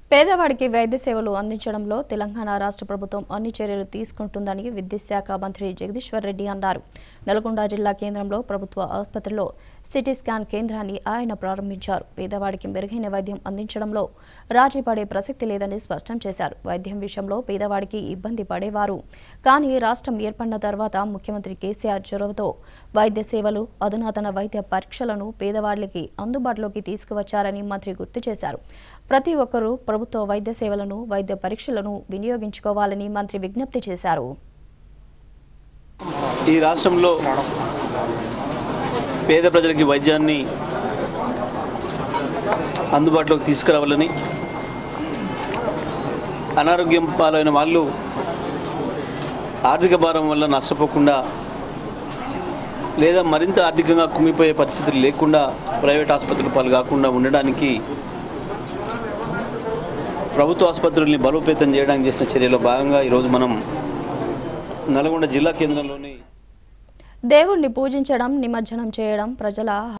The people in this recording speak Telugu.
పేదవాడికి వైద్య సేవలు అందించడంలో తెలంగాణ రాష్ట్ర ప్రభుత్వం అన్ని చర్యలు తీసుకుంటుందని విద్యుత్ శాఖ మంత్రి జగదీశ్వర్ రెడ్డి అన్నారు నల్గొండ జిల్లా కేంద్రంలో ప్రభుత్వ ఆసుపత్రిలో సిటీ స్కాన్ కేంద్రాన్ని ఆయన ప్రారంభించారు పేదవాడికి మెరుగైన వైద్యం అందించడంలో రాజీ పడే ప్రసక్తి లేదని స్పష్టం చేశారు వైద్యం విషయంలో పేదవాడికి ఇబ్బంది పడేవారు కానీ రాష్ట్రం ఏర్పడిన తర్వాత ముఖ్యమంత్రి కేసీఆర్ చొరవతో వైద్య సేవలు అధునాతన వైద్య పరీక్షలను పేదవాళ్లకి అందుబాటులోకి తీసుకువచ్చారని మంత్రి గుర్తు చేశారు ప్రతి ఒక్కరూ ప్రభుత్వ వైద్య సేవలను వైద్య పరీక్షలను వినియోగించుకోవాలని మంత్రి విజ్ఞప్తి చేశారు ఈ రాష్ట్రంలో పేద ప్రజలకి వైద్యాన్ని అందుబాటులోకి తీసుకురావాలని అనారోగ్యం పాలైన వాళ్ళు ఆర్థిక భారం వల్ల నష్టపోకుండా లేదా మరింత ఆర్థికంగా కుమిపోయే పరిస్థితులు లేకుండా ప్రైవేట్ ఆసుపత్రుల పాలు కాకుండా ఉండడానికి ప్రభుత్వ ఆసుపత్రుల్ని బలోపేతం చేయడానికి చేసిన చర్యలో భాగంగా ఈరోజు మనం నల్గొండ జిల్లా కేంద్రంలోని దేవుణ్ణి పూజించడం నిమజ్జనం చేయడం ప్రజల